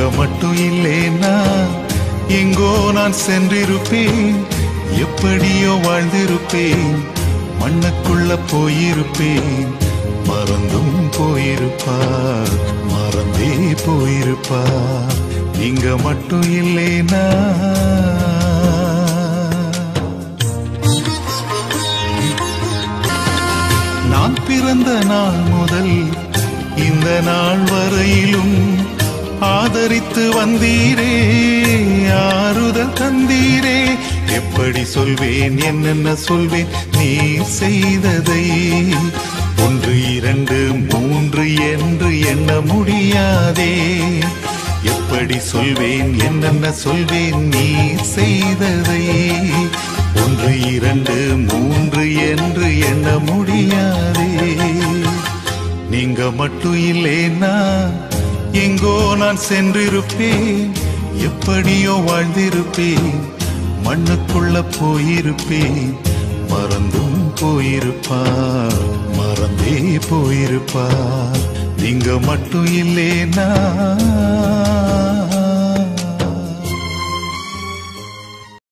மட்டும் இல்லேனா எங்கோ நான் சென்றிருப்பேன் எப்படியோ வாழ்ந்திருப்பேன் மண்ணுக்குள்ள போயிருப்பேன் மறந்தும் போயிருப்பார் மறந்தே போயிருப்பார் நீங்க மட்டும் இல்லேனா நான் பிறந்த நாள் முதல் இந்த நாள் வரையிலும் ஆதரித்து வந்தீரே ஆறுதல் தந்தீரே எப்படி சொல்வேன் என்னென்ன சொல்வேன் நீ செய்ததை ஒன்று இரண்டு மூன்று என்று எண்ண முடியாதே எப்படி சொல்வேன் என்னென்ன சொல்வேன் நீ செய்ததை ஒன்று இரண்டு மூன்று என்று எண்ண முடியாதே நீங்க மட்டும் இல்லேனா எங்கோ நான் சென்றிருப்பேன் எப்படியோ வாழ்ந்திருப்பேன் மண்ணுக்குள்ள போயிருப்பேன் மறந்தும் போயிருப்பார் மறந்தே போயிருப்பார் நீங்க மட்டும் இல்லேனா